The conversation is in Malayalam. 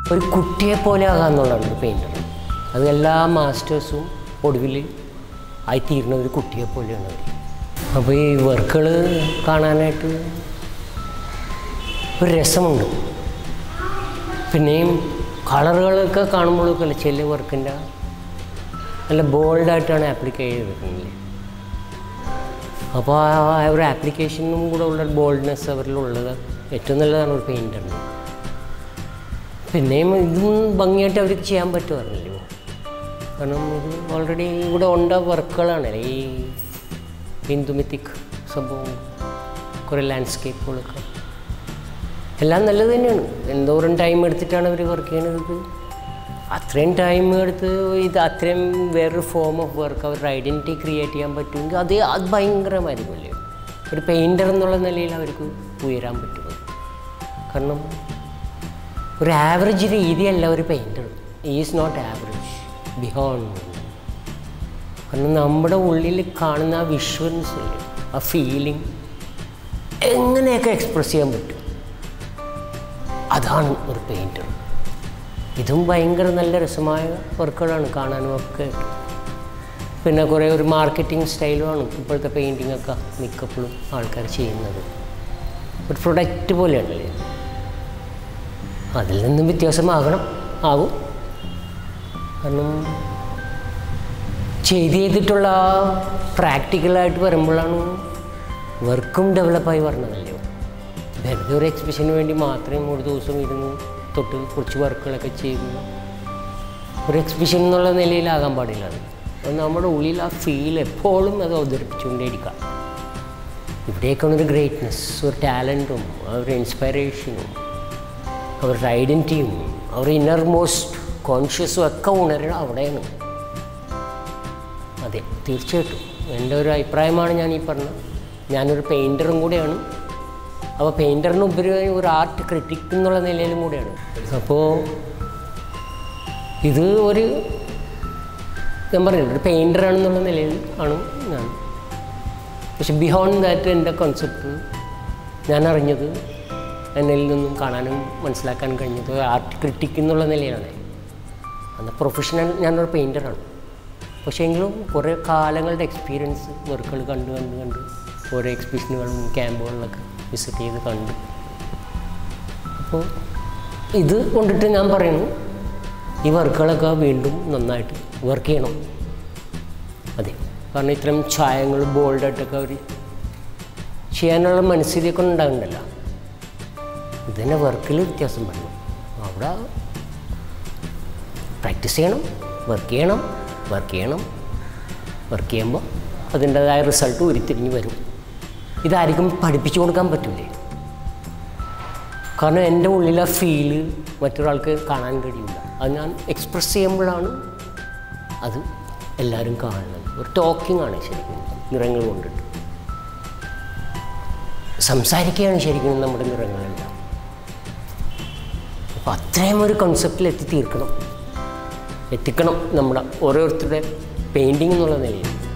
ഒരു കുട്ടിയെ പോലെ ആകാമെന്നുള്ളതാണ് ഒരു പെയിൻറ്റർ അത് എല്ലാ മാസ്റ്റേഴ്സും ഒടുവിൽ ആയിത്തീരുന്ന ഒരു കുട്ടിയെ പോലെയാണ് അവർ അപ്പോൾ ഈ വർക്കുകൾ കാണാനായിട്ട് ഒരു രസമുണ്ട് പിന്നെയും കളറുകളൊക്കെ കാണുമ്പോഴൊക്കെ ചില വർക്കിൻ്റെ നല്ല ബോൾഡായിട്ടാണ് ആപ്ലിക്ക് ചെയ്തിരിക്കുന്നത് അപ്പോൾ ആ ഒരു ആപ്ലിക്കേഷനും കൂടെ ഉള്ള ബോൾഡ്നെസ് അവരിലുള്ളത് ഏറ്റവും നല്ലതാണ് ഒരു പെയിൻറ്ററിന് പിന്നെയും ഇതും ഭംഗിയായിട്ട് അവർക്ക് ചെയ്യാൻ പറ്റുമായിരുന്നല്ലോ കാരണം ഇത് ഓൾറെഡി ഇവിടെ ഉണ്ട വർക്കുകളാണ് ഈ ഹിന്ദുമിത്തിക് സംഭവം കുറേ ലാൻഡ്സ്കേപ്പുകളൊക്കെ എല്ലാം നല്ലത് തന്നെയാണ് എന്തോരം ടൈം എടുത്തിട്ടാണ് അവർ വർക്ക് ചെയ്യണത് അത്രയും ടൈം എടുത്ത് ഇത് അത്രയും വേറൊരു ഫോം ഓഫ് വർക്ക് അവരുടെ ഐഡൻറ്റിറ്റി ക്രിയേറ്റ് ചെയ്യാൻ പറ്റുമെങ്കിൽ അത് അത് ഭയങ്കരമായിരിക്കുമല്ലേ ഒരു പെയിൻറ്റർ എന്നുള്ള നിലയിൽ അവർക്ക് ഉയരാൻ പറ്റും കാരണം ഒരു ആവറേജ് രീതിയല്ല ഒരു painter is not average beyond കാരണം നമ്മുടെ ഉള്ളിൽ കാണുന്ന ആ വിഷ്വൽസ് ഇല്ലേ ആ ഫീലിംഗ് എങ്ങനെയൊക്കെ എക്സ്പ്രസ് ചെയ്യാൻ പറ്റും അതാണ് ഒരു പെയിൻറ്റർ ഇതും ഭയങ്കര നല്ല രസമായ വർക്കുകളാണ് കാണാനും ഒക്കെ പിന്നെ കുറേ ഒരു മാർക്കറ്റിംഗ് സ്റ്റൈലുമാണ് ഇപ്പോഴത്തെ പെയിൻറ്റിംഗ് ഒക്കെ മിക്കപ്പോഴും ആൾക്കാർ ചെയ്യുന്നത് ഒരു പ്രൊഡക്റ്റ് പോലെയാണല്ലേ അതിൽ നിന്നും വ്യത്യാസമാകണം ആകും കാരണം ചെയ്ത് ചെയ്തിട്ടുള്ള പ്രാക്ടിക്കലായിട്ട് വരുമ്പോഴാണ് വർക്കും ഡെവലപ്പായി വരണതല്ലോ വെറുതെ ഒരു എക്സിബിഷന് വേണ്ടി മാത്രമേ ഒരു ദിവസം ഇരുന്ന് തൊട്ട് കുറച്ച് വർക്കുകളൊക്കെ ചെയ്ത് ഒരു എക്സിബിഷൻ എന്നുള്ള നിലയിലാകാൻ പാടില്ല അത് അത് നമ്മുടെ ഉള്ളിൽ ആ ഫീൽ എപ്പോഴും അത് അവതരിപ്പിച്ചുകൊണ്ടേയിരിക്കാം ഇവിടേക്കാണ് ഒരു ഗ്രേറ്റ്നെസ് ഒരു ടാലൻറ്റും ഒരു ഇൻസ്പിറേഷനും അവരുടെ ഐഡൻറ്റിറ്റിയും അവരുടെ ഇന്നർ മോസ്റ്റ് കോൺഷ്യസും ഒക്കെ ഉണരണം അവിടെയാണ് അതെ തീർച്ചയായിട്ടും എൻ്റെ ഒരു അഭിപ്രായമാണ് ഞാൻ ഈ പറഞ്ഞത് ഞാനൊരു പെയിൻറ്ററും കൂടെയാണ് അപ്പോൾ പെയിൻറ്ററിന് ഉപരി ഒരു ആർട്ട് ക്രിറ്റിക് എന്നുള്ള നിലയിലും കൂടെയാണ് അപ്പോൾ ഇത് ഒരു ഞാൻ പറഞ്ഞില്ല ഒരു പെയിൻറ്ററാണെന്നുള്ള നിലയിൽ ആണ് ഞാൻ പക്ഷെ ബിഹോണ്ട് ദാറ്റ് എൻ്റെ കോൺസെപ്റ്റ് ഞാൻ അറിഞ്ഞത് എന്നിൽ നിന്നും കാണാനും മനസ്സിലാക്കാൻ കഴിഞ്ഞത് ആർട്ട് ക്രിറ്റിക് എന്നുള്ള നിലയിലാണ് അന്ന് പ്രൊഫഷണൽ ഞാനൊരു പെയിൻറ്ററാണ് പക്ഷേ എങ്കിലും കുറേ കാലങ്ങളുടെ എക്സ്പീരിയൻസ് വർക്കുകൾ കണ്ട് കണ്ട് കണ്ട് ഓരോ എക്സിബിഷനുകളും ക്യാമ്പുകളിലൊക്കെ വിസിറ്റ് ചെയ്ത് കണ്ടു അപ്പോൾ ഇത് കൊണ്ടിട്ട് ഞാൻ പറയുന്നു ഈ വർക്കുകളൊക്കെ വീണ്ടും നന്നായിട്ട് വർക്ക് ചെയ്യണം അതെ കാരണം ഇത്രയും ഛായങ്ങൾ ബോൾഡായിട്ടൊക്കെ അവർ ചെയ്യാനുള്ള മനസ്സിലേക്ക് ഉണ്ടാകുന്നുണ്ടല്ലോ ഇതന്നെ വർക്കിൽ വ്യത്യാസം വരണം അവിടെ പ്രാക്ടീസ് ചെയ്യണം വർക്ക് ചെയ്യണം വർക്ക് ചെയ്യണം വർക്ക് ചെയ്യുമ്പോൾ അതിൻ്റെതായ റിസൾട്ട് ഉരുത്തിരിഞ്ഞ് വരും ഇതായിരിക്കും പഠിപ്പിച്ചു കൊടുക്കാൻ പറ്റില്ലേ കാരണം എൻ്റെ ഉള്ളിലെ ഫീല് മറ്റൊരാൾക്ക് കാണാൻ കഴിയില്ല അത് ഞാൻ എക്സ്പ്രസ് ചെയ്യുമ്പോഴാണ് അത് എല്ലാവരും കാണുന്നത് ഒരു ടോക്കിംഗ് ആണ് ശരിക്കും നിറങ്ങൾ കൊണ്ടിട്ട് സംസാരിക്കുകയാണ് ശരിക്കും നമ്മുടെ നിറങ്ങളെല്ലാം അപ്പോൾ അത്രയും ഒരു കൺസെപ്റ്റിൽ എത്തി തീർക്കണം എത്തിക്കണം നമ്മുടെ ഓരോരുത്തരുടെ പെയിൻറ്റിങ് എന്നുള്ള നിലയിൽ